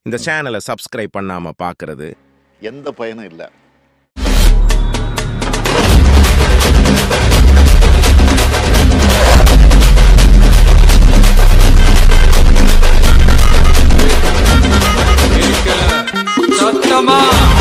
இந்த சேனலை சப்ஸ்கிரைப் பண்ணாம பார்க்கறது எந்த பயனும் இல்லை சத்தமா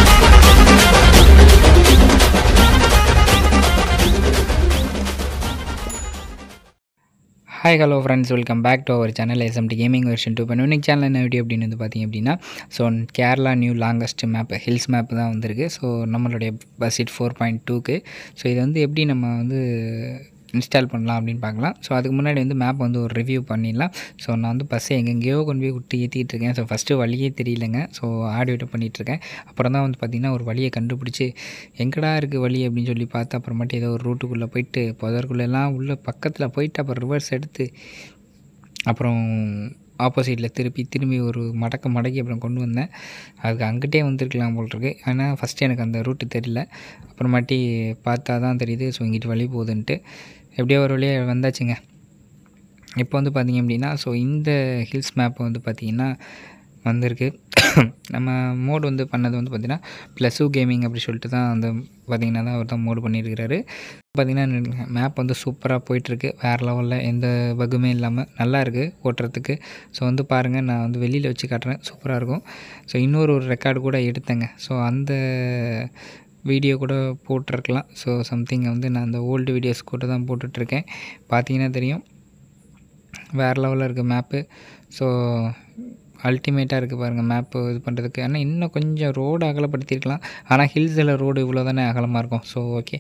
hi hello friends welcome back to our channel SMT gaming version two இப்போ இன்னைக்கு சேனல் என்ன வீடியோ அப்படின்னு வந்து பார்த்தீங்க அப்படின்னா so Kerala new longest map hills map தான் வந்திருக்கு ஸோ நம்மளுடைய பஸ்ஸிட் ஃபோர் பாயிண்ட் டூக்கு ஸோ இது வந்து எப்படி நம்ம வந்து இன்ஸ்டால் பண்ணலாம் அப்படின்னு பார்க்கலாம் ஸோ அதுக்கு முன்னாடி வந்து மேப் வந்து ஒரு ரிவ்யூ பண்ணிடலாம் ஸோ நான் வந்து பஸ்ஸை எங்கெங்கேயோ கொண்டு போய் விட்டு ஏற்றிட்டு இருக்கேன் ஸோ ஃபஸ்ட்டு வழியே தெரியலங்க ஸோ ஆடியோட்ட பண்ணிகிட்ருக்கேன் அப்புறம் தான் வந்து பார்த்திங்கன்னா ஒரு வழியை கண்டுபிடிச்சி எங்கடா இருக்குது வழி அப்படின்னு சொல்லி பார்த்து அப்புறமேட்டு ஏதோ ஒரு ரூட்டுக்குள்ளே போயிட்டு புதற்குள்ளெல்லாம் உள்ள பக்கத்தில் போயிட்டு அப்புறம் ரிவர்ஸ் எடுத்து அப்புறம் ஆப்போசிட்டில் திருப்பி திரும்பி ஒரு மடக்க மடக்கி அப்புறம் கொண்டு வந்தேன் அதுக்கு அங்கிட்டே வந்திருக்கலாம் போல் இருக்கு ஆனால் ஃபஸ்ட்டு எனக்கு அந்த ரூட்டு தெரியல அப்புறமாட்டி பார்த்தா தான் தெரியுது ஸோ இங்கிட்டு வழி போகுதுன்ட்டு எப்படியோ ஒரு வழியாக வந்தாச்சுங்க இப்போ வந்து பார்த்திங்க அப்படின்னா ஸோ இந்த ஹில்ஸ் மேப் வந்து பார்த்திங்கன்னா வந்திருக்கு நம்ம மோடு வந்து பண்ணது வந்து பார்த்திங்கன்னா ப்ளஸ் கேமிங் அப்படி சொல்லிட்டு தான் அந்த பார்த்திங்கன்னா தான் அவர் தான் மோடு பண்ணியிருக்கிறாரு பார்த்திங்கன்னா மேப் வந்து சூப்பராக போயிட்டுருக்கு வேறு லெவலில் எந்த பகுமே இல்லாமல் நல்லா இருக்குது ஓட்டுறதுக்கு ஸோ வந்து பாருங்கள் நான் வந்து வெளியில் வச்சு காட்டுறேன் சூப்பராக இருக்கும் ஸோ இன்னொரு ஒரு ரெக்கார்டு கூட எடுத்தேங்க ஸோ அந்த வீடியோ கூட போட்டிருக்கலாம் ஸோ சம்திங் வந்து நான் அந்த ஓல்டு வீடியோஸ் கூட தான் போட்டுட்ருக்கேன் பார்த்தீங்கன்னா தெரியும் வேறு லெவலில் இருக்குது மேப்பு ஸோ அல்டிமேட்டாக இருக்குது பாருங்கள் மேப்பு இது பண்ணுறதுக்கு ஆனால் இன்னும் கொஞ்சம் ரோடு அகலப்படுத்தியிருக்கலாம் ஆனால் ஹில்ஸில் ரோடு இவ்வளோ தானே அகலமாக இருக்கும் ஸோ ஓகே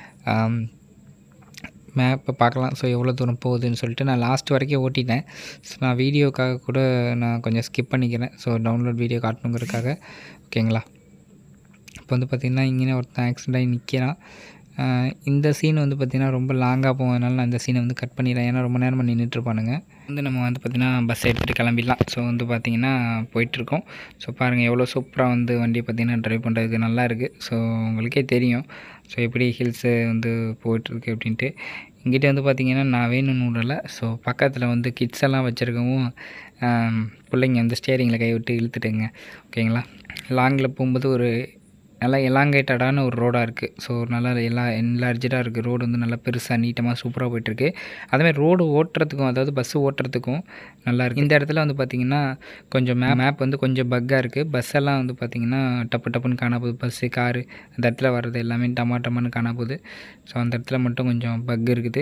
மேப்பை பார்க்கலாம் ஸோ எவ்வளோ தூரம் போகுதுன்னு சொல்லிட்டு நான் லாஸ்ட் வரைக்கும் ஓட்டிட்டேன் ஸோ நான் வீடியோக்காக கூட நான் கொஞ்சம் ஸ்கிப் பண்ணிக்கிறேன் ஸோ டவுன்லோட் வீடியோ காட்டணுங்கிறதுக்காக ஓகேங்களா இப்போ வந்து பார்த்திங்கன்னா இங்கே ஒருத்தன் ஆக்சிடென்ட் ஆகி நிற்கிறான் இந்த சீன் வந்து பார்த்திங்கன்னா ரொம்ப லாங்காக போவதனால நான் இந்த சீனை வந்து கட் பண்ணிடுறேன் ஏன்னா ரொம்ப நேரமாக நின்றுட்டுருப்பானுங்க வந்து நம்ம வந்து பார்த்திங்கன்னா பஸ் எடுத்துகிட்டு கிளம்பிடலாம் ஸோ வந்து பார்த்திங்கன்னா போயிட்டுருக்கோம் ஸோ பாருங்கள் எவ்வளோ சூப்பராக வந்து வண்டி பார்த்திங்கன்னா ட்ரைவ் பண்ணுறதுக்கு நல்லா இருக்குது ஸோ உங்களுக்கே தெரியும் ஸோ எப்படி ஹில்ஸு வந்து போயிட்டுருக்கு அப்படின்ட்டு இங்கிட்ட வந்து பார்த்திங்கன்னா நான் வேணும்னு விடலை ஸோ பக்கத்தில் வந்து கிட்ஸ் எல்லாம் வச்சுருக்கவும் பிள்ளைங்க வந்து ஸ்டேரிங்கில் கை விட்டு இழுத்துட்டுங்க ஓகேங்களா லாங்கில் போகும்போது ஒரு நல்லா எலாங்கேட்டடான ஒரு ரோடாக இருக்குது ஸோ நல்லா எல்லா என்லார்ஜடாக இருக்குது ரோடு வந்து நல்லா பெருசாக நீட்டமாக சூப்பராக போயிட்டுருக்கு அதேமாதிரி ரோடு ஓட்டுறதுக்கும் அதாவது பஸ்ஸு ஓட்டுறதுக்கும் நல்லா இருக்குது இந்த இடத்துல வந்து பார்த்திங்கன்னா கொஞ்சம் மே மேப் வந்து கொஞ்சம் பக்காக இருக்குது பஸ் எல்லாம் வந்து பார்த்திங்கன்னா டப்பு டப்புன்னு காண போகுது பஸ்ஸு காரு அந்த இடத்துல வர்றது எல்லாமே டமா டமான்னு காண போகுது ஸோ அந்த இடத்துல மட்டும் கொஞ்சம் பக் இருக்குது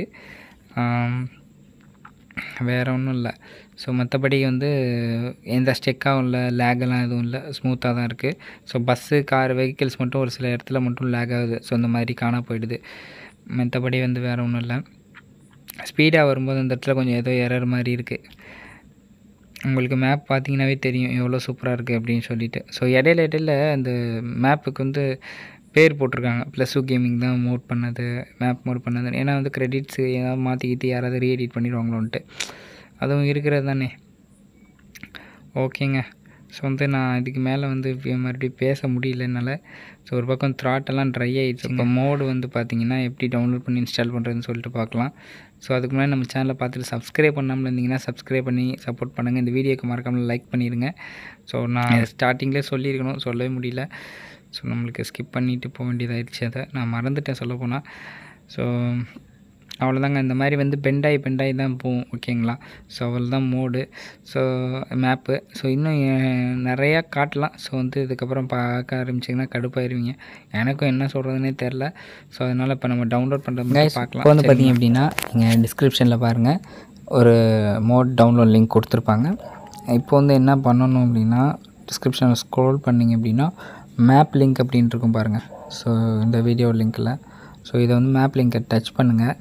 வேறு ஒன்றும் இல்லை ஸோ மற்றபடி வந்து எந்த ஸ்டெக்காகவும் இல்லை லேகெல்லாம் எதுவும் இல்லை ஸ்மூத்தாக தான் இருக்குது ஸோ பஸ்ஸு கார் வெஹிக்கிள்ஸ் மட்டும் ஒரு சில இடத்துல மட்டும் லேக் ஆகுது ஸோ இந்த மாதிரி காண போயிடுது மற்றபடி வந்து வேறு ஒன்றும் இல்லை ஸ்பீடாக வரும்போது அந்த இடத்துல கொஞ்சம் ஏதோ எரர் மாதிரி இருக்குது உங்களுக்கு மேப் பார்த்தீங்கன்னாவே தெரியும் எவ்வளோ சூப்பராக இருக்குது அப்படின்னு சொல்லிட்டு ஸோ இடையில இடையில அந்த மேப்புக்கு வந்து பேர் போட்டிருக்காங்க ப்ளஸ் டூ கேமிங் தான் மோட் பண்ணது மேப் மோட் பண்ணது ஏன்னா வந்து கிரெடிட்ஸு ஏதாவது மாற்றிக்கிட்டு யாராவது ரீஎடிட் பண்ணிடுவாங்களோன்ட்டு அதுவும் இருக்கிறது தானே ஓகேங்க ஸோ வந்து நான் இதுக்கு மேலே வந்து மறுபடியும் பேச முடியல என்னால் ஸோ ஒரு பக்கம் த்ராட்டெல்லாம் ட்ரை ஆகிடுச்சு இப்போ மோடு வந்து பார்த்தீங்கன்னா எப்படி டவுன்லோட் பண்ணி இன்ஸ்டால் பண்ணுறதுன்னு சொல்லிட்டு பார்க்கலாம் ஸோ அதுக்கு முன்னாடி நம்ம சேனலை பார்த்துட்டு சப்ஸ்கிரைப் பண்ணாமல் இருந்தீங்கன்னா சப்ஸ்கிரைப் பண்ணி சப்போர்ட் பண்ணுங்கள் இந்த வீடியோக்கு மறக்காமல் லைக் பண்ணிடுங்க ஸோ நான் ஸ்டார்டிங்லேயே சொல்லியிருக்கணும் சொல்லவே முடியல ஸோ நம்மளுக்கு ஸ்கிப் பண்ணிவிட்டு போக வேண்டியதாகிடுச்சு அதை நான் மறந்துட்டேன் சொல்ல போனால் ஸோ அவ்வளோதாங்க இந்த மாதிரி வந்து பெண்டாகி பெண்டாகி தான் போகும் ஓகேங்களா ஸோ அவ்வளோ தான் மோடு ஸோ மேப்பு ஸோ இன்னும் நிறையா காட்டலாம் ஸோ வந்து இதுக்கப்புறம் பார்க்க ஆரம்பிச்சிங்கன்னா கடுப்பாயிருவீங்க எனக்கும் என்ன சொல்கிறதுனே தெரில ஸோ அதனால் இப்போ நம்ம டவுன்லோட் பண்ணுறது பார்க்கலாம் இப்போ வந்து பார்த்திங்க அப்படின்னா நீங்கள் டிஸ்கிரிப்ஷனில் பாருங்கள் ஒரு மோட் டவுன்லோட் லிங்க் கொடுத்துருப்பாங்க இப்போ வந்து என்ன பண்ணணும் அப்படின்னா டிஸ்கிரிப்ஷனில் ஸ்க்ரோல் பண்ணிங்க அப்படின்னா மேப் லிங்க் அப்படின்னு இருக்கும் பாருங்கள் ஸோ இந்த வீடியோ லிங்க்கில் ஸோ இதை வந்து மேப் லிங்கை டச் பண்ணுங்கள்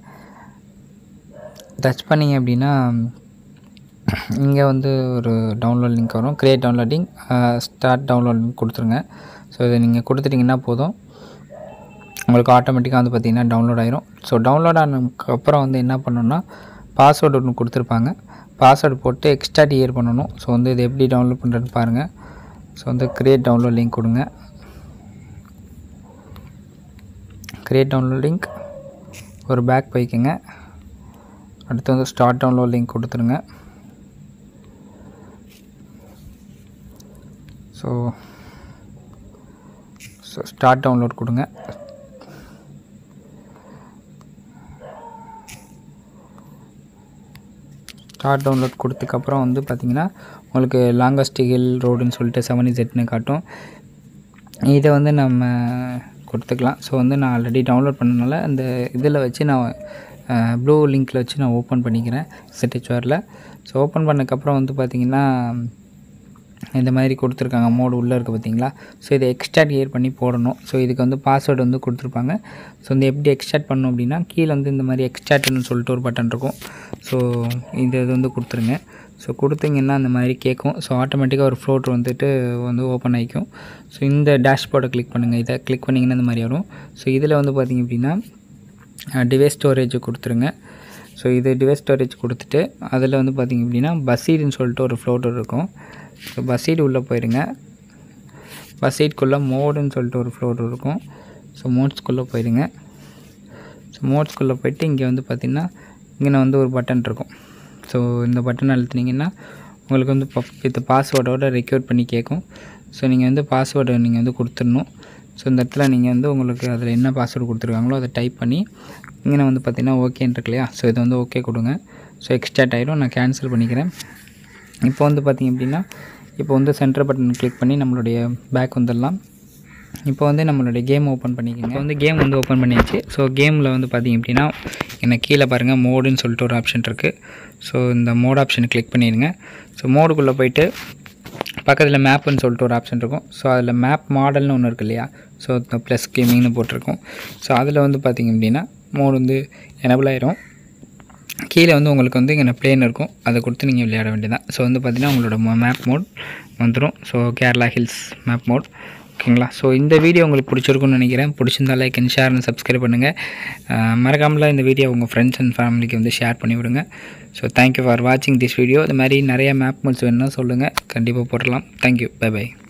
டச் பண்ணிங்க அப்படின்னா இங்கே வந்து ஒரு டவுன்லோட் லிங்க் வரும் create downloading start download link கொடுத்துருங்க ஸோ இதை நீங்கள் கொடுத்துட்டிங்கன்னா போதும் உங்களுக்கு ஆட்டோமேட்டிக்காக வந்து பார்த்திங்கன்னா டவுன்லோட் ஆயிரும் ஸோ டவுன்லோட் ஆனதுக்கப்புறம் வந்து என்ன பண்ணணும்னா பாஸ்வேர்டு ஒன்று கொடுத்துருப்பாங்க பாஸ்வேர்டு போட்டு எக்ஸ்ட்ரா டியர் பண்ணணும் ஸோ வந்து இது எப்படி டவுன்லோட் பண்ணுறதுன்னு பாருங்கள் ஸோ வந்து க்ரியேட் டவுன்லோட் லிங்க் கொடுங்க க்ரியேட் டவுன்லோட் லிங்க் ஒரு பேக் போய்க்குங்க அடுத்து வந்து ஸ்டார்ட் டவுன்லோட் லிங்க் கொடுத்துருங்க ஸோ ஸோ ஸ்டார்ட் டவுன்லோட் கொடுங்க ஸ்டார்ட் டவுன்லோட் கொடுத்ததுக்கப்புறம் வந்து பார்த்திங்கன்னா உங்களுக்கு லாங்கஸ்ட் ஹில் ரோடுன்னு சொல்லிட்டு செவன் இசெட்னு காட்டும் இதை வந்து நம்ம கொடுத்துக்கலாம் ஸோ வந்து நான் ஆல்ரெடி டவுன்லோட் பண்ணனால அந்த இதில் வச்சு நான் ப்ளூ லிங்க்கில் வச்சு நான் ஓப்பன் பண்ணிக்கிறேன் செட்டிச்வேரில் ஸோ ஓப்பன் பண்ணக்கப்புறம் வந்து பார்த்திங்கன்னா இந்த மாதிரி கொடுத்துருக்காங்க மோடு உள்ளே இருக்குது பார்த்தீங்களா ஸோ இதை எக்ஸ்ட்ராக்ட் இயர் பண்ணி போடணும் ஸோ இதுக்கு வந்து பாஸ்வேர்டு வந்து கொடுத்துருப்பாங்க ஸோ இந்த எப்படி எக்ஸ்ட்ராக்ட் பண்ணணும் அப்படின்னா கீழே வந்து இந்த மாதிரி எக்ஸ்ட்ராக்ட்னு சொல்லிட்டு ஒரு பட்டன் இருக்கும் ஸோ இந்த இது வந்து கொடுத்துருங்க ஸோ கொடுத்தீங்கன்னா அந்த மாதிரி கேட்கும் ஸோ ஆட்டோமேட்டிக்காக ஒரு ஃப்ளோட் வந்துட்டு வந்து ஓப்பன் ஆகிக்கும் ஸோ இந்த டேஷ்போர்டை கிளிக் பண்ணுங்கள் இதை கிளிக் பண்ணிங்கன்னா இந்த மாதிரி வரும் ஸோ இதில் வந்து பார்த்திங்க அப்படின்னா டிவைஸ் ஸ்டோரேஜ் கொடுத்துருங்க ஸோ இது டிவைஸ் ஸ்டோரேஜ் கொடுத்துட்டு அதில் வந்து பார்த்திங்க அப்படின்னா பசீடுன்னு சொல்லிட்டு ஒரு ஃப்ளோட் இருக்கும் ஸோ பசீடு உள்ளே போயிருங்க பசீட்குள்ளே மோடுன்னு சொல்லிட்டு ஒரு ஃப்ளோட் இருக்கும் ஸோ மோட்ஸ்குள்ளே போயிருங்க ஸோ மோட்ஸ்குள்ளே போயிட்டு இங்கே வந்து பார்த்திங்கன்னா இங்கே வந்து ஒரு பட்டன் இருக்கும் ஸோ இந்த பட்டன் அழுத்துனீங்கன்னா உங்களுக்கு வந்து வித் பாஸ்வேர்டோட ரெக்யூர் பண்ணி கேட்கும் ஸோ நீங்கள் வந்து பாஸ்வேர்டு நீங்கள் வந்து கொடுத்துடணும் ஸோ இந்த இடத்துல நீங்கள் வந்து உங்களுக்கு அதில் என்ன பாஸ்வேர்டு கொடுத்துருக்காங்களோ அதை டைப் பண்ணி இங்கே வந்து பார்த்தீங்கன்னா ஓகேன்னு இருக்கு இல்லையா ஸோ இதை வந்து ஓகே கொடுங்க ஸோ எக்ஸ்ட்ராக்ட் ஆகிடும் நான் கேன்சல் பண்ணிக்கிறேன் இப்போ வந்து பார்த்திங்க அப்படின்னா இப்போ வந்து சென்டர் பட்டன் கிளிக் பண்ணி நம்மளுடைய பேக் வந்துடலாம் இப்போ வந்து நம்மளுடைய கேம் ஓப்பன் பண்ணிக்கோங்க வந்து கேம் வந்து ஓப்பன் பண்ணியாச்சு ஸோ கேமில் வந்து பார்த்திங்க அப்படின்னா எனக்கு கீழே பாருங்கள் மோடுன்னு சொல்லிட்டு ஒரு ஆப்ஷன் இருக்குது ஸோ இந்த மோட் ஆப்ஷனை கிளிக் பண்ணிடுங்க ஸோ மோடுக்குள்ளே போயிட்டு பக்கத்தில் மேப்புன்னு சொல்லிட்டு ஒரு ஆப்ஷன் இருக்கும் ஸோ அதில் மேப் மாடல்னு ஒன்று இருக்கு இல்லையா ஸோ இந்த ப்ளஸ் கேமிங்னு போட்டிருக்கோம் ஸோ அதில் வந்து பார்த்திங்க அப்படின்னா மோடு வந்து எனபிள் ஆயிரும் கீழே வந்து உங்களுக்கு வந்து இங்கே பிளேன் இருக்கும் அதை கொடுத்து நீங்கள் விளையாட வேண்டியதான் ஸோ வந்து பார்த்திங்கன்னா உங்களோட மேப் மோட் வந்துடும் so Kerala hills map mod ஓகேங்களா ஸோ இந்த வீடியோ உங்களுக்கு பிடிச்சிருக்குன்னு நினைக்கிறேன் பிடிச்சிருந்தா like and share and subscribe பண்ணுங்கள் மறக்காமல் இந்த வீடியோ உங்கள் ஃப்ரெண்ட்ஸ் அண்ட் ஃபேமிலிக்கு வந்து ஷேர் பண்ணி விடுங்க ஸோ தேங்க்யூ ஃபார் வாட்சிங் திஸ் வீடியோ இது மாதிரி நிறைய மேப் மோட்ஸ் வேணுன்னா சொல்லுங்கள் கண்டிப்பாக போடலாம் தேங்க்யூ பை பை